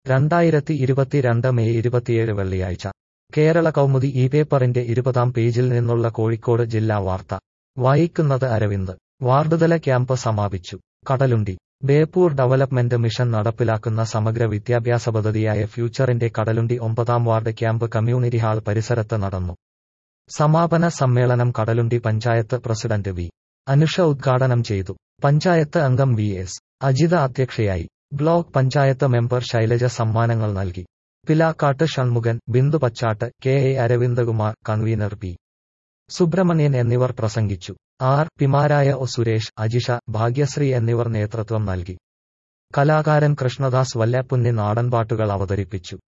രണ്ടായിരത്തി ഇരുപത്തിരണ്ട് മെയ് ഇരുപത്തിയേഴ് വെള്ളിയാഴ്ച കേരള കൗമുദി ഈ പേപ്പറിന്റെ ഇരുപതാം പേജിൽ നിന്നുള്ള കോഴിക്കോട് ജില്ലാ വാർത്ത വായിക്കുന്നത് അരവിന്ദ് വാർഡുതല ക്യാമ്പ് സമാപിച്ചു കടലുണ്ടി ബേപ്പൂർ ഡെവലപ്മെന്റ് മിഷൻ നടപ്പിലാക്കുന്ന സമഗ്ര വിദ്യാഭ്യാസ പദ്ധതിയായ ഫ്യൂച്ചറിന്റെ കടലുണ്ടി ഒമ്പതാം വാർഡ് ക്യാമ്പ് കമ്മ്യൂണിറ്റി ഹാൾ പരിസരത്ത് നടന്നു സമാപന സമ്മേളനം കടലുണ്ടി പഞ്ചായത്ത് പ്രസിഡന്റ് വി അനുഷ ഉദ്ഘാടനം ചെയ്തു പഞ്ചായത്ത് അംഗം വി എസ് അജിത അധ്യക്ഷയായി ബ്ലോക്ക് പഞ്ചായത്ത് മെമ്പർ ശൈലജ സമ്മാനങ്ങൾ നൽകി Pilakkat Shanmukhan Bindu Pachat K A Aravindakumar convener P Subramanian എന്നിവർ പ്രസംഗിച്ചു ആർ പിമാരായ ഒ സുരേഷ് അജിഷ ഭാഗ്യശ്രീ എന്നിവർ നേതൃത്വം നൽകി കലാകാരൻ കൃഷ്ണദാസ് വല്ലപ്പുന്നി നാടൻപാട്ടുകൾ അവതരിപ്പിച്ചു